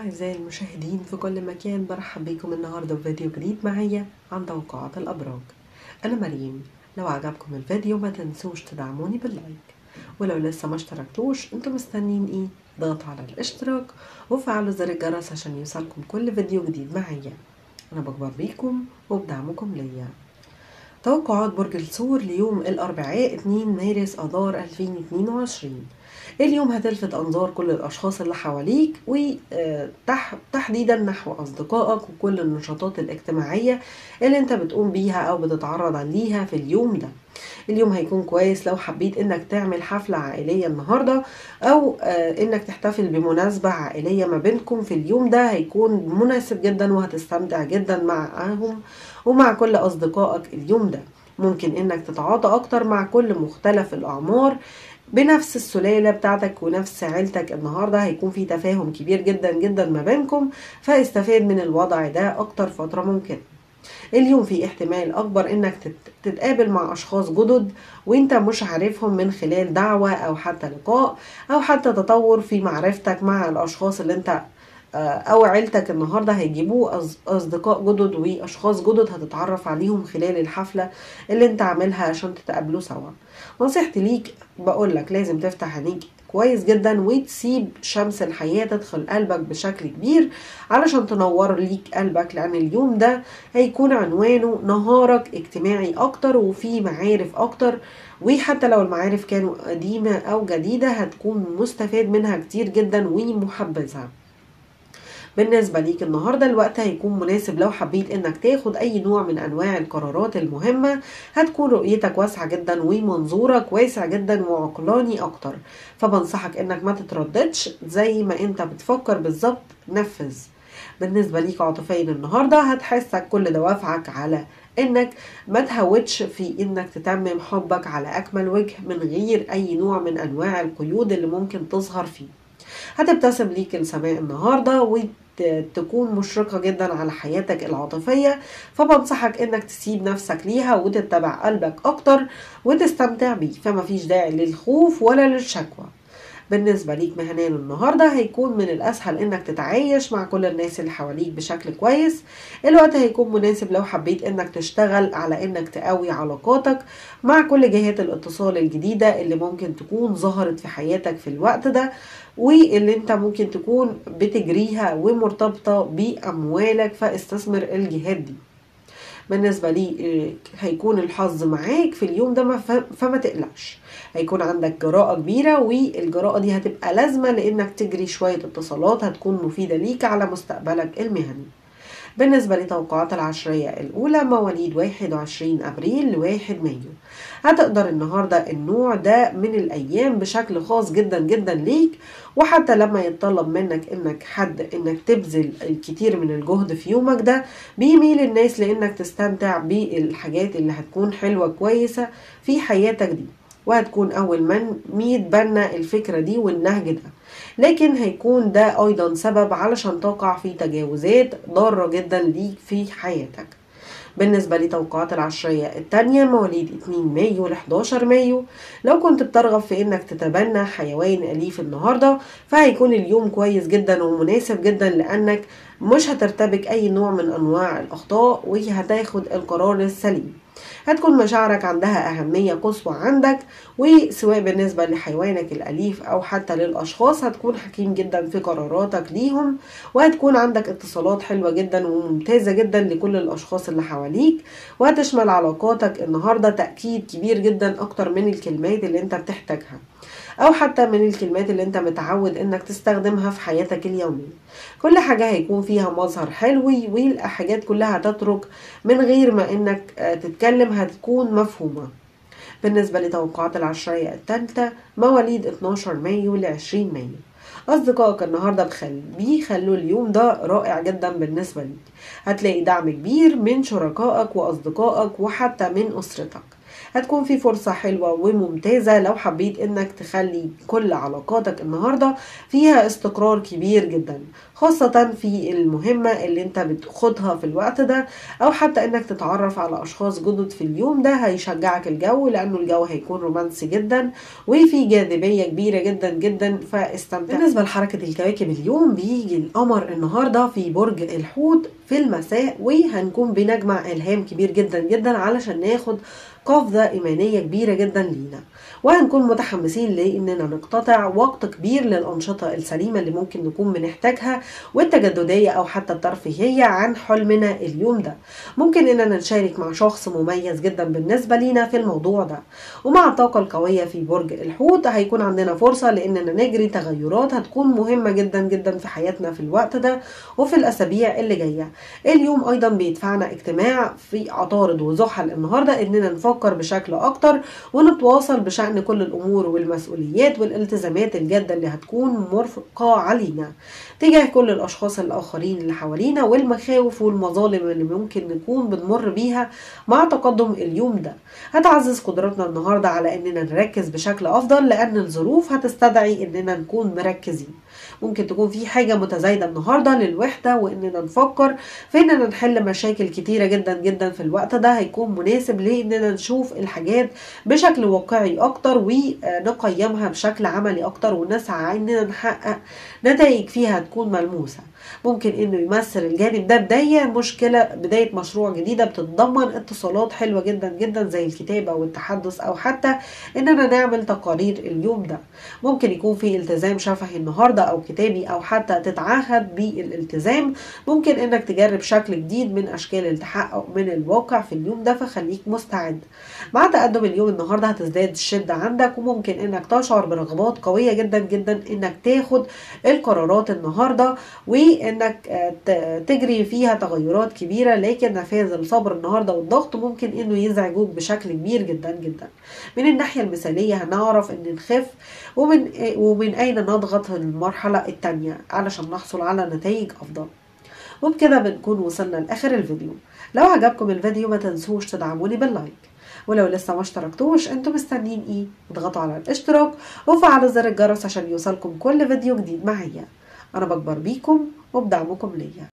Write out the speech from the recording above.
أعزائي المشاهدين في كل مكان برحب بكم النهاردة في فيديو جديد معايا عن توقعات الأبراج أنا مريم لو عجبكم الفيديو ما تنسوش تدعموني باللايك ولو لسه ما اشتركتوش انتوا مستنيين ايه ضغط على الاشتراك وفعلوا زر الجرس عشان يوصلكم كل فيديو جديد معايا أنا بكبر بيكم وبدعمكم ليا توقعات برج الثور ليوم الأربعاء 2 مارس أذار 2022 اليوم هتلفت أنظار كل الأشخاص اللي حواليك وتحديدا نحو أصدقائك وكل النشاطات الاجتماعية اللي انت بتقوم بيها أو بتتعرض ليها في اليوم ده اليوم هيكون كويس لو حبيت انك تعمل حفلة عائلية النهاردة او انك تحتفل بمناسبة عائلية ما بينكم في اليوم ده هيكون مناسب جدا وهتستمتع جدا معهم ومع كل اصدقائك اليوم ده ممكن انك تتعاطى اكتر مع كل مختلف الاعمار بنفس السلالة بتاعتك ونفس عيلتك النهاردة هيكون في تفاهم كبير جدا جدا ما بينكم فاستفاد من الوضع ده اكتر فترة ممكنة اليوم في احتمال اكبر انك تتقابل مع اشخاص جدد وانت مش عارفهم من خلال دعوة او حتى لقاء او حتى تطور في معرفتك مع الاشخاص اللي انت او عيلتك النهاردة هيجيبوا اصدقاء جدد واشخاص جدد هتتعرف عليهم خلال الحفلة اللي انت عاملها عشان تتقابلوا سوا نصيحتي ليك بقولك لازم تفتح عينيك كويس جدا وتسيب شمس الحياة تدخل قلبك بشكل كبير علشان تنور ليك قلبك لأن اليوم ده هيكون عنوانه نهارك اجتماعي أكتر وفي معارف أكتر وحتى لو المعارف كانوا قديمة أو جديدة هتكون مستفاد منها كتير جدا ومحبذة بالنسبة ليك النهاردة الوقت هيكون مناسب لو حبيت انك تاخد اي نوع من انواع القرارات المهمة هتكون رؤيتك واسعة جدا ومنظورك واسع جدا وعقلاني اكتر فبنصحك انك ما تترددش زي ما انت بتفكر بالظبط نفذ بالنسبة ليك عاطفيا النهاردة هتحسك كل دوافعك على انك ما تهودش في انك تتمم حبك على اكمل وجه من غير اي نوع من انواع القيود اللي ممكن تظهر فيه هتبتسم ليك السماء النهارده وتكون مشرقة جدا على حياتك العاطفية فبنصحك انك تسيب نفسك ليها وتتبع قلبك اكتر وتستمتع بيه فما فيش داعي للخوف ولا للشكوى بالنسبة ليك مهنيا النهاردة هيكون من الأسهل إنك تتعايش مع كل الناس اللي حواليك بشكل كويس الوقت هيكون مناسب لو حبيت إنك تشتغل على إنك تقوي علاقاتك مع كل جهات الاتصال الجديدة اللي ممكن تكون ظهرت في حياتك في الوقت ده واللي انت ممكن تكون بتجريها ومرتبطة بأموالك فاستثمر الجهات دي بالنسبة لي هيكون الحظ معاك في اليوم ده فما تقلقش هيكون عندك جراءة كبيرة والجراءة دي هتبقى لازمة لانك تجري شوية اتصالات هتكون مفيدة ليك على مستقبلك المهني بالنسبة لتوقعات العشرية الأولى مواليد 21 أبريل لواحد مايو هتقدر النهاردة النوع ده من الأيام بشكل خاص جدا جدا ليك وحتى لما يتطلب منك إنك حد إنك تبذل الكتير من الجهد في يومك ده بيميل الناس لإنك تستمتع بالحاجات اللي هتكون حلوة كويسة في حياتك دي وهتكون أول من يتبنى الفكرة دي والنهج ده لكن هيكون ده أيضا سبب علشان تقع في تجاوزات ضارة جدا ليك في حياتك بالنسبة لتوقعات العشرية التانية مواليد 2 مايو ل 11 مايو لو كنت بترغب في انك تتبنى حيوان أليف النهاردة فهيكون اليوم كويس جدا ومناسب جدا لأنك مش هترتبك أي نوع من أنواع الأخطاء وهتاخد القرار السليم هتكون مشاعرك عندها أهمية قصوى عندك وسواء بالنسبة لحيوانك الأليف أو حتى للأشخاص هتكون حكيم جدا في قراراتك ليهم وهتكون عندك اتصالات حلوة جدا وممتازة جدا لكل الأشخاص اللي حواليك وهتشمل علاقاتك النهاردة تأكيد كبير جدا أكتر من الكلمات اللي انت بتحتاجها او حتى من الكلمات اللي انت متعود انك تستخدمها في حياتك اليومية كل حاجة هيكون فيها مظهر حلوي والحاجات كلها هتترك من غير ما انك تتكلم هتكون مفهومة بالنسبة لتوقعات العشرية الثالثة مواليد 12 مايو ل 20 مايو أصدقائك النهاردة بخل بيخلوا اليوم ده رائع جدا بالنسبة ليك هتلاقي دعم كبير من شركائك وأصدقائك وحتى من أسرتك هتكون في فرصة حلوة وممتازة لو حبيت انك تخلي كل علاقاتك النهاردة فيها استقرار كبير جدا خاصة في المهمة اللي انت بتاخدها في الوقت ده او حتى انك تتعرف على اشخاص جدد في اليوم ده هيشجعك الجو لانه الجو هيكون رومانسي جدا وفي جاذبية كبيرة جدا جدا فاستمتع بالنسبة لحركة الكواكب اليوم بيجي القمر النهاردة في برج الحوت في المساء وهنكون بنجمع الهام كبير جدا جدا علشان ناخد قفزة إيمانية كبيرة جدا لينا وهنكون متحمسين لأننا نقتطع وقت كبير للأنشطة السليمة اللي ممكن نكون بنحتاجها والتجددية أو حتى الترفيهية عن حلمنا اليوم ده ممكن إننا نشارك مع شخص مميز جدا بالنسبة لينا في الموضوع ده ومع الطاقة القوية في برج الحوت هيكون عندنا فرصة لأننا نجري تغيرات هتكون مهمة جدا جدا في حياتنا في الوقت ده وفي الأسابيع اللي جاية اليوم أيضا بيدفعنا اجتماع في عطارد وزحل النهاردة إننا نفكر بشكل أكتر ونتواصل بشأن كل الأمور والمسؤوليات والالتزامات الجادة اللي هتكون مرفقة علينا تجاه كل الأشخاص الآخرين اللي حوالينا والمخاوف والمظالم اللي ممكن نكون بنمر بيها مع تقدم اليوم ده هتعزز قدرتنا النهاردة على إننا نركز بشكل أفضل لأن الظروف هتستدعي إننا نكون مركزين ممكن تكون في حاجة متزايدة النهاردة للوحدة وإننا نفكر في إننا نحل مشاكل كتيرة جدا جدا في الوقت ده هيكون مناسب لإننا نشوف الحاجات بشكل واقعي أكتر ونقيمها بشكل عملي أكتر ونسعى إننا نحقق نتائج فيها تكون ملموسة ممكن انه يمثل الجانب ده بداية مشكلة بداية مشروع جديدة بتتضمن اتصالات حلوة جدا جدا زي الكتابة والتحدث او حتى اننا نعمل تقارير اليوم ده ممكن يكون في التزام شفهي النهاردة او كتابي او حتى تتعهد بالالتزام ممكن انك تجرب شكل جديد من اشكال التحقق من الواقع في اليوم ده فخليك مستعد مع تقدم اليوم النهاردة هتزداد الشدة عندك وممكن انك تشعر برغبات قوية جدا جدا انك تاخد القرارات النهاردة وانك تجري فيها تغيرات كبيرة لكن نفاذ الصبر النهاردة والضغط ممكن انه يزعجوك بشكل كبير جدا جدا من الناحية المثالية هنعرف ان نخف ومن, ومن اين نضغط المرحلة التانية علشان نحصل على نتائج افضل وبكده بنكون وصلنا لاخر الفيديو لو عجبكم الفيديو ما تنسوش تدعموني باللايك ولو لسه ما اشتركتوش انتوا مستنيين ايه اضغطوا على الاشتراك وفعلوا زر الجرس عشان يوصلكم كل فيديو جديد معايا انا بكبر بيكم وبدعمكم ليا